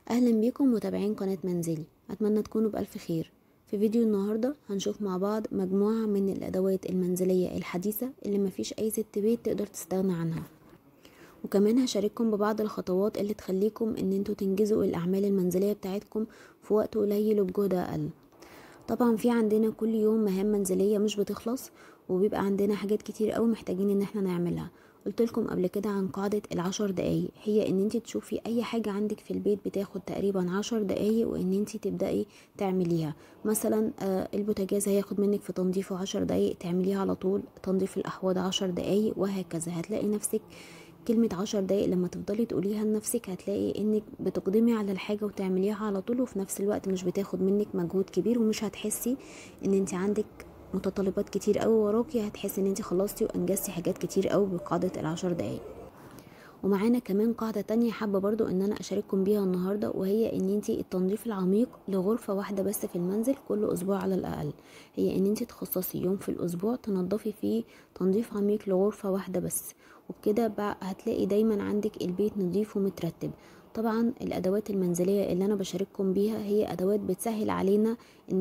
اهلا بيكم متابعين قناة منزلي اتمنى تكونوا بألف خير في فيديو النهاردة هنشوف مع بعض مجموعة من الادوات المنزلية الحديثة اللي مفيش اي ست بيت تقدر تستغنى عنها وكمان هشارككم ببعض الخطوات اللي تخليكم ان انتوا تنجزوا الاعمال المنزلية بتاعتكم في وقت قليل وبجهد اقل طبعا في عندنا كل يوم مهام منزلية مش بتخلص وبيبقى عندنا حاجات كتير قوي محتاجين ان احنا نعملها قلت لكم قبل كده عن قاعدة العشر دقايق هي ان انت تشوفي اي حاجة عندك في البيت بتاخد تقريبا عشر دقايق وان انت تبدأي تعمليها مثلا آه البوتاجاز هياخد منك في تنظيفه عشر دقايق تعمليها على طول تنظيف الاحواض عشر دقايق وهكذا هتلاقي نفسك كلمة عشر دقايق لما تفضلي تقوليها لنفسك هتلاقي انك بتقدمي على الحاجة وتعمليها على طول وفي نفس الوقت مش بتاخد منك مجهود كبير ومش هتحسي ان انت عندك متطلبات كتير قوي وراكي هتحسي ان انت خلصتي وانجزتي حاجات كتير قوي بقاعدة العشر دقايق ومعانا كمان قاعدة تانية حابة برضو ان انا اشارككم بيها النهاردة وهي ان انت التنظيف العميق لغرفة واحدة بس في المنزل كل اسبوع على الاقل هي ان انت تخصصي يوم في الاسبوع تنظفي فيه تنظيف عميق لغرفة واحدة بس وبكده بقى هتلاقي دايما عندك البيت نظيف ومترتب طبعا الادوات المنزليه اللي انا بشارككم بيها هي ادوات بتسهل علينا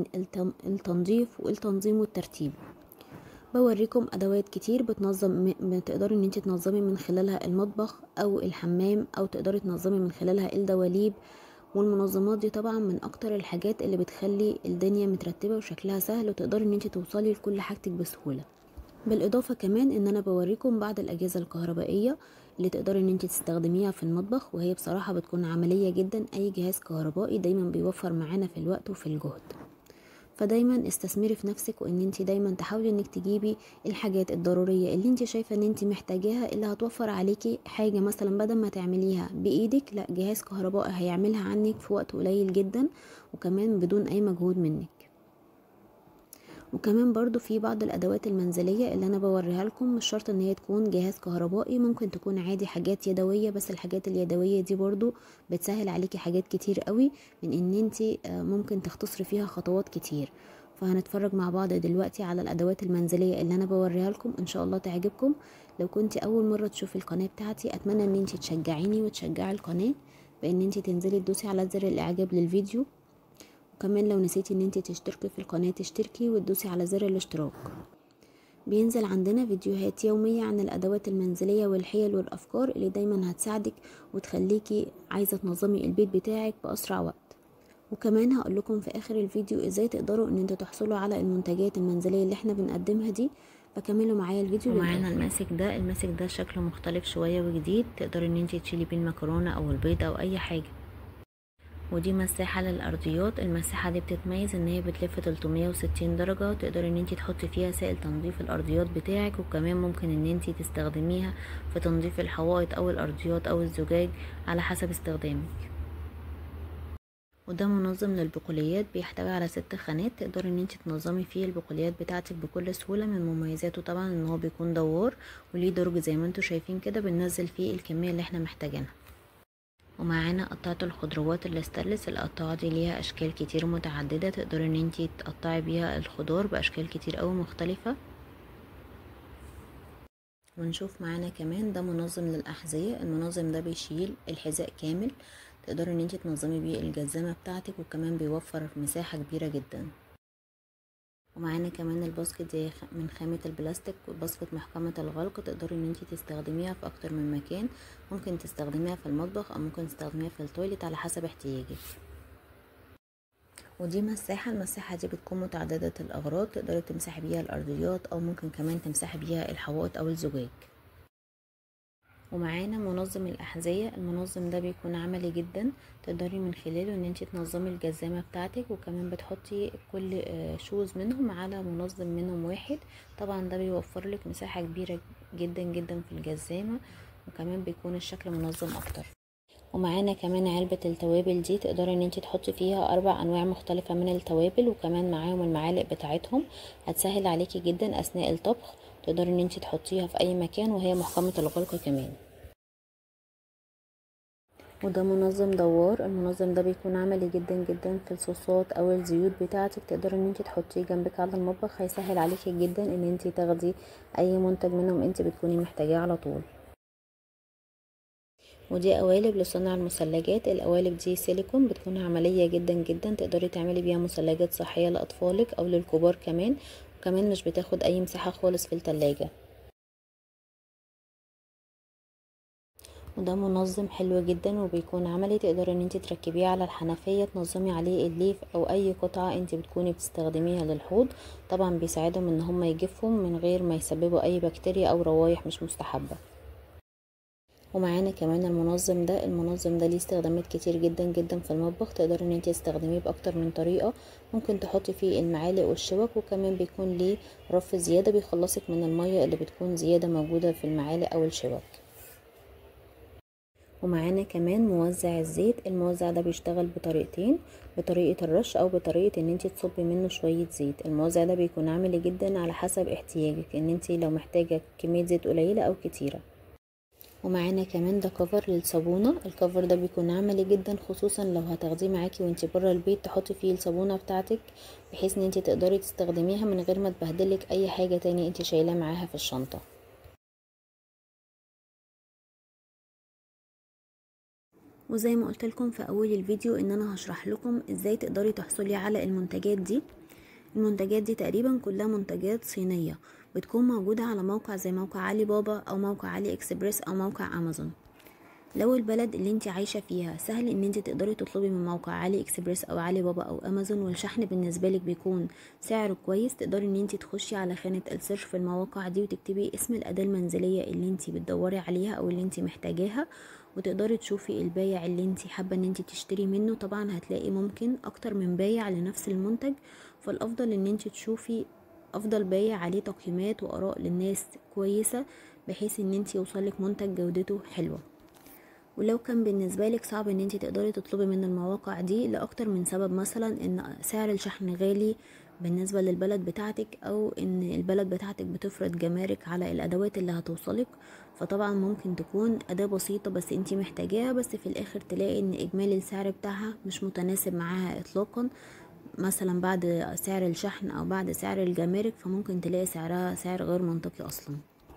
التنظيف والتنظيم والترتيب بوريكم ادوات كتير بتنظم بتقدري ان انت تنظمي من خلالها المطبخ او الحمام او تقدري تنظمي من خلالها الدواليب والمنظمات دي طبعا من اكتر الحاجات اللي بتخلي الدنيا مترتبه وشكلها سهل وتقدري ان انت توصلي لكل حاجتك بسهوله بالاضافه كمان ان انا بوريكم بعض الاجهزه الكهربائيه اللي تقدري ان انت تستخدميها في المطبخ وهي بصراحه بتكون عمليه جدا اي جهاز كهربائي دايما بيوفر معانا في الوقت وفي الجهد فدايما استثمري في نفسك وان انت دايما تحاولي انك تجيبي الحاجات الضروريه اللي انت شايفه ان انت محتاجاها اللي هتوفر عليكي حاجه مثلا بدل ما تعمليها بايدك لا جهاز كهربائي هيعملها عنك في وقت قليل جدا وكمان بدون اي مجهود منك وكمان برضو في بعض الادوات المنزليه اللي انا بوريها لكم مش شرط ان هي تكون جهاز كهربائي ممكن تكون عادي حاجات يدويه بس الحاجات اليدويه دي برضو بتسهل عليكي حاجات كتير قوي من ان انت ممكن تختصري فيها خطوات كتير فهنتفرج مع بعض دلوقتي على الادوات المنزليه اللي انا بوريها لكم ان شاء الله تعجبكم لو كنت اول مره تشوفي القناه بتاعتي اتمنى ان انت تشجعيني وتشجعي القناه بان انت تنزلي تدوسي على زر الاعجاب للفيديو وكمان لو نسيتي ان انت تشتركي في القناة تشتركي وتدوسي على زر الاشتراك بينزل عندنا فيديوهات يومية عن الأدوات المنزلية والحيل والأفكار اللي دايما هتساعدك وتخليكي عايزة تنظمي البيت بتاعك بأسرع وقت وكمان هقول لكم في آخر الفيديو ازاي تقدروا ان انتوا تحصلوا على المنتجات المنزلية اللي احنا بنقدمها دي فكملوا معايا الفيديو ومعانا الماسك ده الماسك ده شكله مختلف شوية وجديد تقدري ان انت تشيلي بيه المكرونة او البيض او اي حاجة ودي مساحة للأرضيات المساحة دي بتتميز ان هي بتلف 360 درجة تقدري ان انت تحطي فيها سائل تنظيف الأرضيات بتاعك وكمان ممكن ان انت تستخدميها في تنظيف الحوائط او الأرضيات او الزجاج على حسب استخدامك وده منظم للبقوليات بيحتوي على ست خانات تقدري ان انت تنظمي فيه البقوليات بتاعتك بكل سهولة من مميزاته طبعا ان هو بيكون دوار وليه درج زي ما انتوا شايفين كده بننزل فيه الكمية اللي احنا محتاجينها ومعانا قطعة الخضروات الاستانلس القطعة دي ليها اشكال كتير متعددة تقدري ان انتي تقطعي بيها الخضار باشكال كتير اوي مختلفة ونشوف معانا كمان ده منظم للاحذية المنظم ده بيشيل الحذاء كامل تقدري ان انتي تنظمي بيه الجزمة بتاعتك وكمان بيوفر مساحة كبيرة جدا ومعانا كمان الباسكت زي من خامة البلاستيك باسكت محكمة الغلق تقدري ان انتي تستخدميها في اكتر من مكان ممكن تستخدميها في المطبخ او ممكن تستخدميها في التويليت على حسب احتياجك ودي مساحة المساحة دي بتكون متعددة الأغراض تقدري تمسحي بيها الأرضيات أو ممكن كمان تمسحي بيها الحوائط أو الزجاج ومعانا منظم الأحذية المنظم ده بيكون عملي جدا تقدري من خلاله ان انت تنظمي الجزامة بتاعتك وكمان بتحطي كل شوز منهم على منظم منهم واحد طبعا ده بيوفر لك مساحة كبيرة جدا جدا في الجزامة وكمان بيكون الشكل منظم اكتر ومعانا كمان علبة التوابل دي تقدري ان انت تحطي فيها اربع انواع مختلفة من التوابل وكمان معاهم المعالق بتاعتهم هتسهل عليكي جدا اثناء الطبخ تقدري ان انت تحطيها في اي مكان وهي محكمة الغلق كمان وده منظم دوار المنظم ده بيكون عملي جدا جدا في الصوصات او الزيوت بتاعتك تقدري ان انت تحطيه جنبك على المطبخ هيسهل عليكي جدا ان انت تاخدي اي منتج منهم انت بتكوني محتاجاه على طول ودي قوالب لصنع المثلجات القوالب دي سيليكون بتكون عملية جدا جدا تقدري تعملي بيها مثلجات صحية لأطفالك أو للكبار كمان وكمان مش بتاخد أي مساحة خالص في التلاجة وده منظم حلو جدا وبيكون عملي تقدري ان انت تركبيه على الحنفية تنظمي عليه الليف او اي قطعة انت بتكوني بتستخدميها للحوض طبعا بيساعدهم ان هم يجفوا من غير ما يسببوا اي بكتيريا او روايح مش مستحبة ومعانا كمان المنظم ده المنظم ده ليه استخدامات كتير جدا جدا في المطبخ تقدري ان انت تستخدميه باكتر من طريقة ممكن تحطي فيه المعالق والشوك وكمان بيكون ليه رف زيادة بيخلصك من المية اللي بتكون زيادة موجودة في المعالق او الشوك ومعانا كمان موزع الزيت الموزع ده بيشتغل بطريقتين بطريقة الرش او بطريقة ان انت تصبي منه شوية زيت الموزع ده بيكون عملي جدا على حسب احتياجك ان انت لو محتاجة كمية زيت قليلة او كتيرة ومعانا كمان ده كفر للصابونة الكفر ده بيكون عملي جدا خصوصا لو هتاخديه معاكي وانتي برا البيت تحطي فيه الصابونة بتاعتك بحيث ان انتي تقدري تستخدميها من غير ما تبهدلك اي حاجة تاني انتي شايلاه معاها في الشنطة وزي ما قلت لكم في اول الفيديو ان انا هشرح لكم ازاي تقدري تحصلي على المنتجات دي المنتجات دي تقريبا كلها منتجات صينية بتكون موجودة على موقع زي موقع علي بابا او موقع علي اكسبريس او موقع امازون لو البلد اللي انت عايشة فيها سهل ان انت تقدري تطلبي من موقع علي اكسبريس او علي بابا او امازون والشحن بالنسبة لك بيكون سعره كويس تقدري ان انت تخشي على خانة السيرش في المواقع دي وتكتبي اسم الاداة المنزلية اللي انت بتدوري عليها او اللي انت محتاجاها وتقدري تشوفي البايع اللي انت حابة ان انت تشتري منه طبعا هتلاقي ممكن اكتر من بايع لنفس المنتج فالافضل ان انت تشوفي افضل بايع عليه تقييمات واراء للناس كويسة بحيث ان انت يوصلك منتج جودته حلوة ولو كان بالنسبة لك صعب ان انت تقدري تطلبي من المواقع دي لأكتر من سبب مثلا ان سعر الشحن غالي بالنسبة للبلد بتاعتك او ان البلد بتاعتك بتفرض جمارك على الادوات اللي هتوصلك فطبعا ممكن تكون اداة بسيطة بس انت محتاجاها بس في الاخر تلاقي ان اجمالي السعر بتاعها مش متناسب معاها اطلاقا مثلا بعد سعر الشحن او بعد سعر الجمارك فممكن تلاقي سعرها سعر غير منطقي اصلا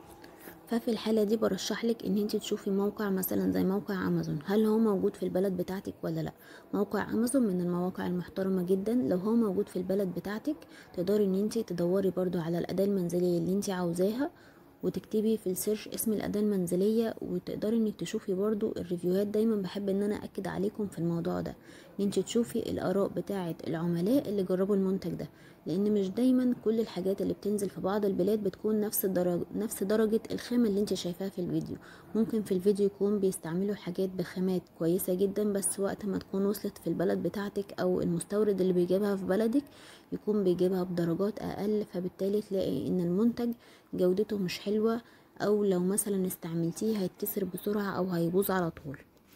ففي الحالة دي برشح لك ان انت تشوفي موقع مثلا زي موقع امازون هل هو موجود في البلد بتاعتك ولا لا موقع امازون من المواقع المحترمة جدا لو هو موجود في البلد بتاعتك تقدري ان انت تدوري برضو على الاداة المنزلية اللي انت عاوزاها وتكتبي في السيرش اسم الأداة المنزلية وتقدري انك تشوفي برضو الريفيوهات دايما بحب ان انا اكد عليكم في الموضوع ده ان انت تشوفي الاراء بتاعة العملاء اللي جربوا المنتج ده لان مش دايما كل الحاجات اللي بتنزل في بعض البلاد بتكون نفس الدرجة نفس درجة الخامة اللي انت شايفاها في الفيديو ممكن في الفيديو يكون بيستعملوا حاجات بخامات كويسة جدا بس وقت ما تكون وصلت في البلد بتاعتك او المستورد اللي بيجيبها في بلدك يكون بيجيبها بدرجات اقل فبالتالي تلاقي ان المنتج جودته مش حلوة او لو مثلا استعملتيه هيتكسر بسرعة او هيبوظ على طول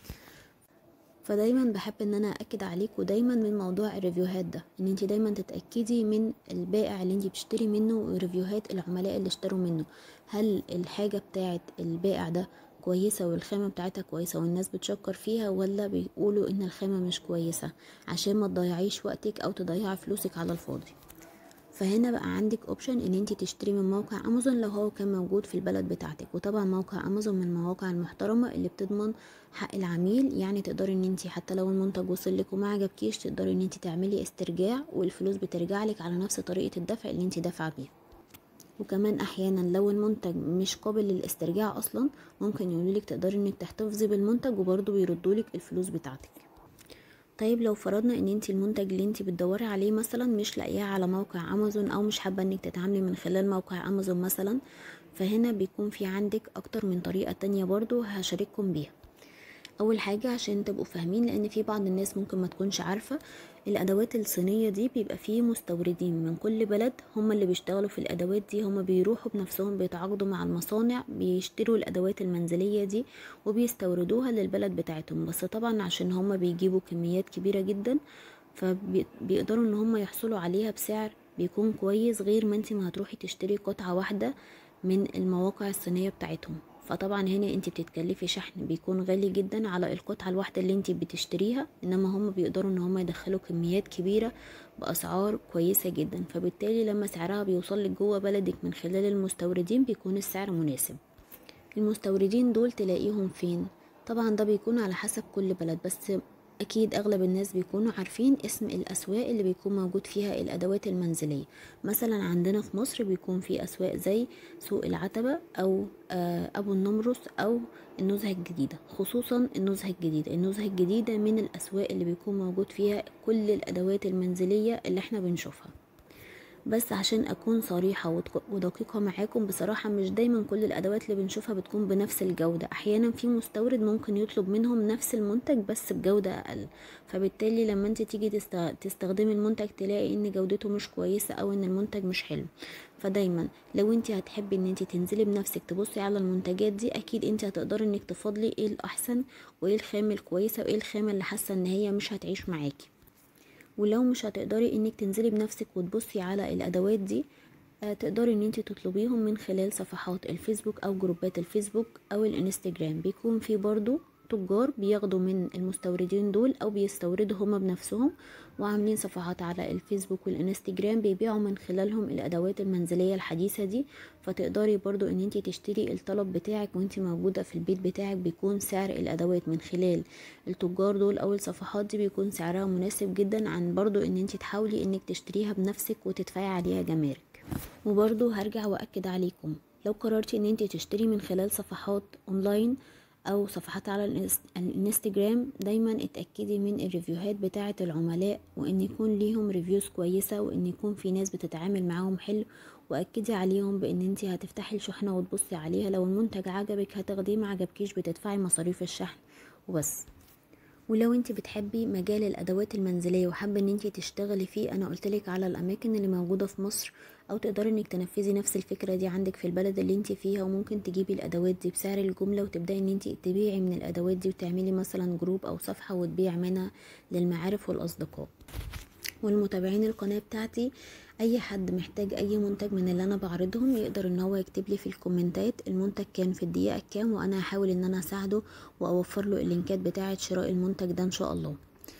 فدايما بحب ان انا اكد عليكم دايما من موضوع الريفيوهات ده ان انت دايما تتاكدي من البائع اللي انت بتشتري منه وريفيوهات العملاء اللي اشتروا منه هل الحاجه بتاعه البائع ده كويسة والخامة بتاعتها كويسة والناس بتشكر فيها ولا بيقولوا ان الخامة مش كويسة عشان ما تضيعيش وقتك او تضيعي فلوسك على الفاضي فهنا بقى عندك اوبشن ان انت تشتري من موقع امازون لو هو كان موجود في البلد بتاعتك وطبعا موقع امازون من المواقع المحترمة اللي بتضمن حق العميل يعني تقدري ان انت حتى لو المنتج وصل لك وما عجبكيش تقدري ان انت تعملي استرجاع والفلوس بترجع لك على نفس طريقة الدفع اللي انت دافعة بيها وكمان احيانا لو المنتج مش قابل للاسترجاع اصلا ممكن يقولولك تقدري انك تحتفظي بالمنتج وبرضه بيردولك الفلوس بتاعتك طيب لو فرضنا ان انت المنتج اللي انت بتدوري عليه مثلا مش لاقياه على موقع امازون او مش حابه انك تتعاملي من خلال موقع امازون مثلا فهنا بيكون في عندك اكتر من طريقه تانية برضو هشارككم بيها اول حاجه عشان تبقوا فاهمين لان في بعض الناس ممكن ما تكونش عارفه الادوات الصينيه دي بيبقى فيه مستوردين من كل بلد هم اللي بيشتغلوا في الادوات دي هم بيروحوا بنفسهم بيتعاقدوا مع المصانع بيشتروا الادوات المنزليه دي وبيستوردوها للبلد بتاعتهم بس طبعا عشان هم بيجيبوا كميات كبيره جدا فبيقدروا ان هم يحصلوا عليها بسعر بيكون كويس غير ما انت ما هتروحي تشتري قطعه واحده من المواقع الصينيه بتاعتهم فطبعا هنا انت بتتكلفي شحن بيكون غالي جدا على القطعة الواحدة اللي انت بتشتريها انما هم بيقدروا ان هم يدخلوا كميات كبيرة باسعار كويسة جدا فبالتالي لما سعرها بيوصل لك جوه بلدك من خلال المستوردين بيكون السعر مناسب المستوردين دول تلاقيهم فين طبعا ده بيكون على حسب كل بلد بس اكيد اغلب الناس بيكونوا عارفين اسم الاسواق اللي بيكون موجود فيها الادوات المنزليه مثلا عندنا في مصر بيكون في اسواق زي سوق العتبه او ابو النمرس او النزهه الجديده خصوصا النزهه الجديده النزهه الجديده من الاسواق اللي بيكون موجود فيها كل الادوات المنزليه اللي احنا بنشوفها بس عشان اكون صريحة ودقيقة معاكم بصراحة مش دايما كل الادوات اللي بنشوفها بتكون بنفس الجودة احيانا في مستورد ممكن يطلب منهم نفس المنتج بس بجودة اقل فبالتالي لما انت تيجي تستخدمي المنتج تلاقي ان جودته مش كويسة او ان المنتج مش حلو فدايما لو انت هتحبي ان انت تنزلي بنفسك تبصي على المنتجات دي اكيد انت هتقدري انك تفضلي ايه الاحسن وايه الخامة الكويسة وايه الخامة اللي حاسة ان هي مش هتعيش معاكي ولو مش هتقدري انك تنزلي بنفسك وتبصي على الادوات دي تقدري ان انت تطلبيهم من خلال صفحات الفيسبوك او جروبات الفيسبوك او الانستجرام بيكون في برضو تجار بياخدوا من المستوردين دول او بيستوردوا هما بنفسهم وعاملين صفحات على الفيسبوك والانستجرام بيبيعوا من خلالهم الادوات المنزلية الحديثة دي فتقدري برضو ان انت تشتري الطلب بتاعك وانت موجودة في البيت بتاعك بيكون سعر الادوات من خلال التجار دول او الصفحات دي بيكون سعرها مناسب جدا عن برضو ان انت تحاولي انك تشتريها بنفسك وتدفعي عليها جمارك وبرضو هرجع واكد عليكم لو قررتي ان انت تشتري من خلال صفحات اونلاين او صفحات على الانستجرام دايما اتاكدي من الريفيوهات بتاعه العملاء وان يكون ليهم ريفيوز كويسه وان يكون في ناس بتتعامل معاهم حلو واكدي عليهم بان انت هتفتحي الشحنه وتبصي عليها لو المنتج عجبك هتاخديه ما عجبكيش بتدفعي مصاريف الشحن وبس ولو انت بتحبي مجال الادوات المنزليه وحابه ان انت تشتغلي فيه انا قلتلك على الاماكن اللي موجوده في مصر او تقدري انك تنفذي نفس الفكره دي عندك في البلد اللي انت فيها وممكن تجيبي الادوات دي بسعر الجمله وتبداي ان انت تبيعي من الادوات دي وتعملي مثلا جروب او صفحه وتبيع منها للمعارف والاصدقاء والمتابعين القناه بتاعتي اي حد محتاج اي منتج من اللي انا بعرضهم يقدر ان هو يكتب لي في الكومنتات المنتج كان في الدقيقه كام وانا هحاول ان انا اساعده واوفر له اللينكات بتاعه شراء المنتج ده ان شاء الله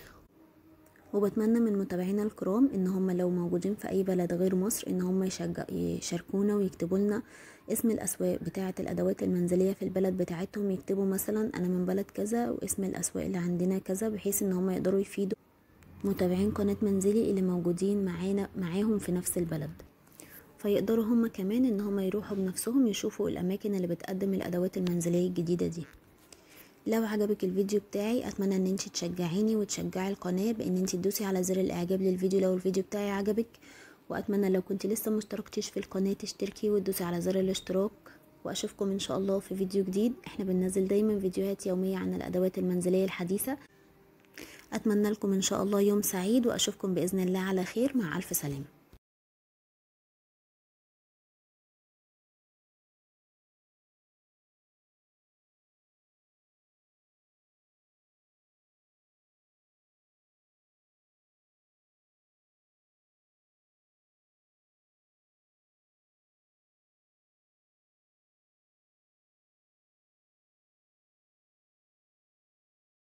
وبتمنى من متابعينا الكرام ان هم لو موجودين في اي بلد غير مصر ان هم يشجع يشاركونا ويكتبوا لنا اسم الاسواق بتاعه الادوات المنزليه في البلد بتاعتهم يكتبوا مثلا انا من بلد كذا واسم الاسواق اللي عندنا كذا بحيث ان هم يقدروا يفيدوا متابعين قناة منزلي اللي موجودين معانا معاهم في نفس البلد فيقدروا هم كمان ان هم يروحوا بنفسهم يشوفوا الاماكن اللي بتقدم الادوات المنزلية الجديدة دي لو عجبك الفيديو بتاعي اتمنى ان انت تشجعيني وتشجعي القناة بان انت تدوسي على زر الاعجاب للفيديو لو الفيديو بتاعي عجبك واتمنى لو كنت لسه مشتركتيش في القناة تشتركي وتدوسي على زر الاشتراك واشوفكم ان شاء الله في فيديو جديد احنا بننزل دايما فيديوهات يومية عن الادوات المنزلية الحديثة اتمنى لكم ان شاء الله يوم سعيد واشوفكم باذن الله على خير مع الف سلامه